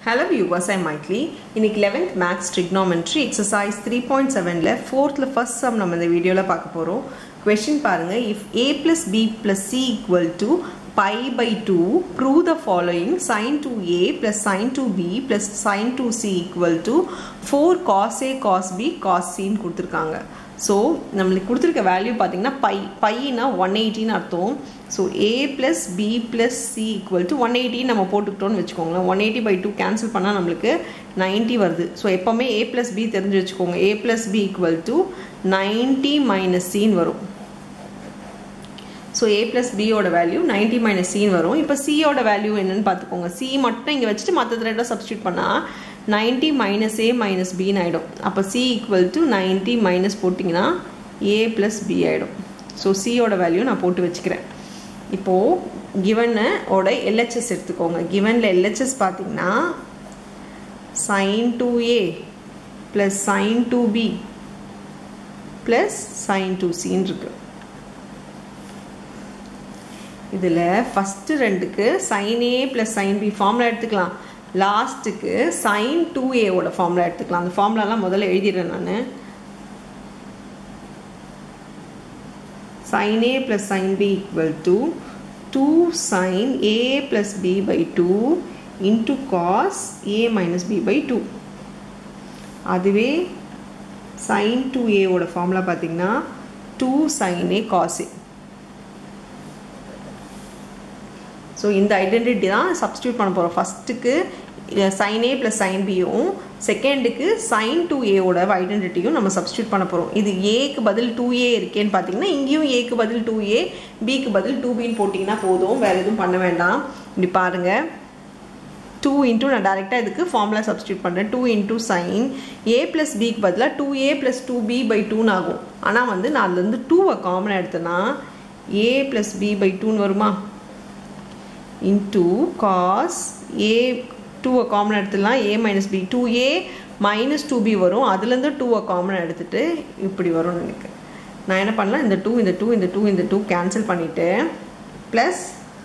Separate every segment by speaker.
Speaker 1: hello viewers ஐ மைட்லி இன்னைக்கு eleventh maths trigonometry exercise three point செவனில் ஃபோர்த்தில் ஃபர்ஸ்ட் சம் நம்ம இந்த வீடியோவில் பார்க்க போகிறோம் கொஷின் பாருங்கள் if A plus B plus C equal to pi pi to prove the following sine two A plus sine two B plus sine two C equal to four cos A cos B cos சின்னு கொடுத்துருக்காங்க so நம்மளுக்கு கொடுத்துருக்க value பார்த்தீங்கன்னா by பைனா one எயிட்டின்னு அர்த்தம் so A plus B plus C equal to one eighty நம்ம போட்டுக்கிட்டோம்னு வச்சுக்கோங்களேன் one eighty by two cancel பண்ணால் நம்மளுக்கு நைன்ட்டி வருது ஸோ எப்போவுமே ஏ ப்ளஸ் பி தெரிஞ்சு வச்சுக்கோங்க A plus B equal to ninety minus சின்னு வரும் ஸோ ஏ ப்ளஸ் பியோட வேல்யூ நைன்ட்டி மைனஸ் சின்னு வரும் இப்போ சியோட வேல்யூ என்னன்னு பார்த்துக்கோங்க சி மட்டும் இங்கே வச்சுட்டு மற்ற ரெண்டும் சப்ஸ்டியூட் பண்ணால் நைன்ட்டி மைனஸ் ஏ மைனஸ் பின்னு ஆகிடும் அப்போ C equal to ninety minus போட்டிங்கன்னா ஏ ப்ளஸ் பி ஆகிடும் ஸோ சியோட வேல்யூ நான் போட்டு வச்சுக்கிறேன் இப்போது கிவனோட எல்ஹெச்எஸ் எடுத்துக்கோங்க கிவனில் எல்ஹெச்எஸ் பார்த்தீங்கன்னா sine two A plus sine two B plus sine two சின்னு இருக்குது இதில் ஃபஸ்ட்டு ரெண்டுக்கு sine A plus sine B formula எடுத்துக்கலாம் லாஸ்ட்டுக்கு சைன் டூ ஏவோட ஃபார்முலா எடுத்துக்கலாம் அந்த ஃபார்முலாலாம் முதல்ல எழுதிடுறேன் நான் sin a plus sin b equal to 2 sin a plus b by 2 into cos a minus b by 2 அதுவே sin 2a ஓட ஃபார்முலா பார்த்தீங்கன்னா 2 sin a cos a so இந்த ஐடென்டிட்டி தான் சப்ஸ்டியூட் பண்ண போகிறோம் ஃபஸ்ட்டுக்கு சைன் ஏ ப்ளஸ் சைன் பியும் செகண்டுக்கு சைன் டூ ஏவோட ஐடென்டிட்டியும் நம்ம சப்ஸ்டியூட் பண்ண போகிறோம் இது ஏக்கு பதில் டூ ஏ இருக்கேன்னு பார்த்தீங்கன்னா இங்கேயும் ஏக்கு பதில் டூ ஏ பிக்கு பதில் டூ பின்னு போட்டிங்கன்னா போதும் வேறு எதுவும் பண்ண வேண்டாம் இப்படி பாருங்கள் டூ இன்ட்டு நான் டேரெக்டாக இதுக்கு ஃபார்முலா சப்ஸ்டியூட் பண்ணுறேன் two into sine A plus பிக்கு பதிலாக two A plus two B by டூன்னு ஆகும் ஆனால் வந்து நான் அதுலேருந்து டூவை காமனாக எடுத்தேன்னா ஏ ப்ளஸ் பி பை டூன்னு வருமா இன்ட்டு காஸ் ஏ டூவை காமன் எடுத்துடலாம் A minus B two A minus two B வரும் அதுலேருந்து டூவை காமன் எடுத்துகிட்டு இப்படி வரும்னு எனக்கு நான் என்ன பண்ணலாம் இந்த டூ இந்த டூ இந்த டூ இந்த டூ கேன்சல் பண்ணிவிட்டு ப்ளஸ்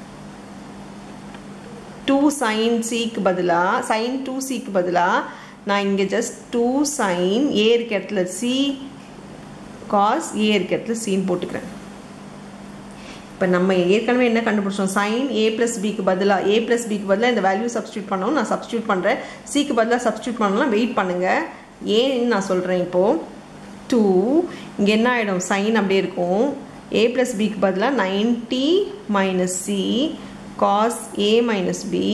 Speaker 1: டூ சைன் சிக்கு பதிலாக சைன் டூ சிக்கு பதிலாக நான் இங்கே ஜஸ்ட் டூ சைன் ஏ இருக்க இடத்துல சி காஸ் ஏ இருக்க இடத்துல சீன் போட்டுக்கிறேன் இப்போ நம்ம ஏற்கனவே என்ன கண்டுபிடிச்சோம் சைன் ஏ ப்ளஸ் பிக்கு பதிலாக ஏ ப்ளஸ் பிக்கு பதிலாக இந்த வேல்யூ சப்ஸ்டியூட் பண்ணணும் நான் சப்ஸ்டியூட் பண்ணுறேன் சிக்கு பதிலாக சப்ஸ்டியூட் பண்ணலாம் வெயிட் பண்ணுங்கள் ஏன்னு நான் சொல்கிறேன் இப்போது டூ இங்கே என்ன ஆகிடும் சைன் அப்படியே இருக்கும் ஏ ப்ளஸ் பிக்கு பதிலாக ninety minus C cos A minus B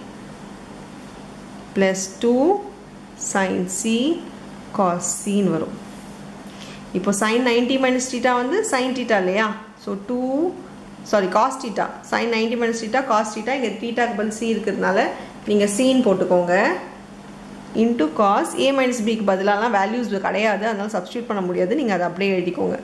Speaker 1: plus two sine C cos சின்னு வரும் இப்போ சைன் நைன்ட்டி மைனஸ் டீட்டா வந்து சைன் டீட்டா இல்லையா so two sorry cos theta sine ninety minus theta cos theta இங்கே டீட்டாக்கு பதில் சி இருக்கிறதுனால நீங்கள் சீன் போட்டுக்கோங்க இன்ட்டு காஸ் ஏ மைனஸ் பிக்கு பதிலாலாம் வேல்யூஸ் கிடையாது அதனால் சப்ஸ்டியூட் பண்ண முடியாது நீங்கள் அதை அப்படியே எழுதிக்கோங்க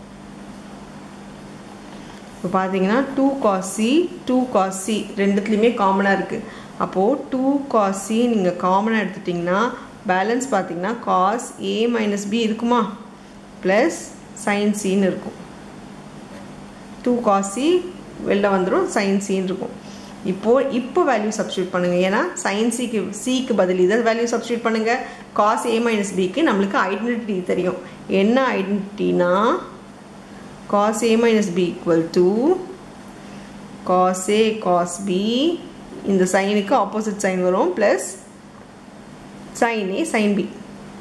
Speaker 1: இப்போ பார்த்தீங்கன்னா two cos C two cos C ரெண்டுத்துலேயுமே காமனாக இருக்குது அப்போது டூ காஸ் சி நீங்கள் காமனாக எடுத்துட்டிங்கன்னா பேலன்ஸ் பார்த்தீங்கன்னா காஸ் ஏ மைனஸ் பி இருக்குமா ப்ளஸ் சைன் சின்னு இருக்கும் டூ காசி வெளில வந்துடும் சைன் சின்னு இருக்கும் இப்போது இப்போ வேல்யூ சப்ஸ்டியூட் பண்ணுங்கள் ஏன்னா சைன் சிக்கு சிக்கு பதில் இதை வேல்யூ சப்ஸ்டியூட் பண்ணுங்கள் காஸ் ஏ மைனஸ் பிக்கு நம்மளுக்கு ஐடென்டிட்டி தெரியும் என்ன ஐடென்டிட்டினா cos A minus B equal to cos A cos B இந்த சைனுக்கு ஆப்போசிட் சைன் வரும் plus sine A sine B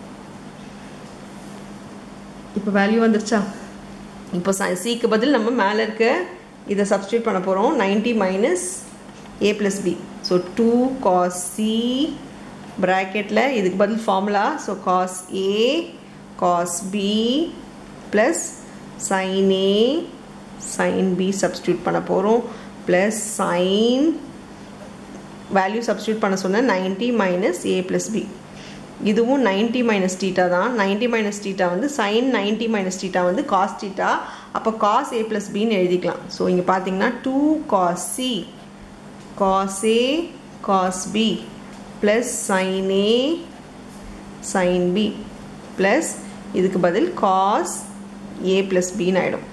Speaker 1: இப்போ வேல்யூ வந்துருச்சா இப்போ சிக்கு பதில் நம்ம மேலே இருக்க இதை சப்ஸ்டியூட் பண்ண போகிறோம் ninety minus A plus B so two cos C ப்ராக்கெட்டில் இதுக்கு பதில் formula so cos A cos B plus sine A sine B substitute பண்ண போகிறோம் ப்ளஸ் சைன் வேல்யூ சப்ஸ்டியூட் பண்ண சொன்ன ninety minus A plus B இதுவும் நைன்ட்டி மைனஸ் டீட்டா தான் ninety minus theta வந்து சைன் நைன்ட்டி மைனஸ் டீட்டா வந்து cos theta அப்போ cos A plus பின்னு எழுதிக்கலாம் ஸோ இங்கே பார்த்தீங்கன்னா two cos C cos A cos B plus sine A sine B plus இதுக்கு பதில் காஸ் ஏ ப்ளஸ் பின்னு ஆகிடும்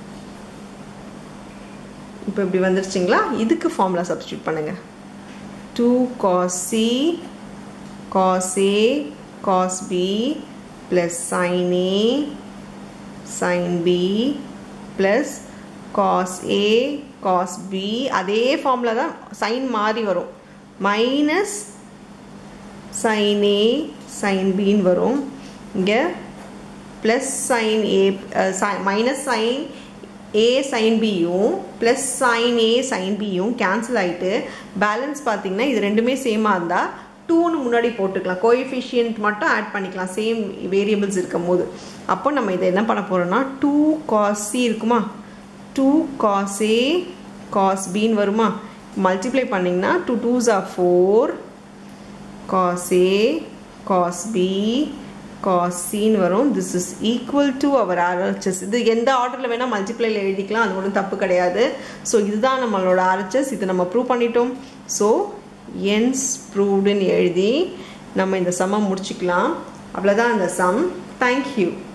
Speaker 1: இப்போ இப்படி வந்துருச்சுங்களா இதுக்கு ஃபார்முலா சப்ஸ்டியூட் பண்ணுங்கள் two cos C cos A cos B plus sine A sine B plus cos A cos B அதே ஃபார்மில் தான் சைன் மாறி வரும் மைனஸ் சைன் ஏ சைன் பின்னு வரும் இங்கே plus sine A minus sine A sine பியும் ப்ளஸ் சைன் ஏ சைன் பியும் கேன்சல் ஆகிட்டு பேலன்ஸ் பார்த்தீங்கன்னா இது ரெண்டுமே சேமாக இருந்தால் டூன்னு முன்னாடி போட்டுக்கலாம் கோஎஃபிஷியன்ட் மட்டும் ஆட் பண்ணிக்கலாம் சேம் வேரியபிள்ஸ் இருக்கும் போது அப்போ நம்ம இதை என்ன பண்ண போகிறோம்னா டூ காஸ் சி இருக்குமா டூ காஸ் ஏ காஸ் பின்னு வருமா மல்டிப்ளை பண்ணிங்கன்னா two twos are four cos A cos B cos சின்னு வரும் this is equal to our RHS இது எந்த ஆர்டரில் வேணால் மல்டிப்ளைல எழுதிக்கலாம் அது ஒன்றும் தப்பு கிடையாது ஸோ இதுதான் நம்மளோட ஆர்ஹெச்எஸ் இது நம்ம ப்ரூவ் பண்ணிட்டோம் ஸோ என்ஸ் ப்ரூவ்டுன்னு எழுதி நம்ம இந்த சம்மை முடிச்சுக்கலாம் அவ்வளோதான் இந்த சம் தேங்க்யூ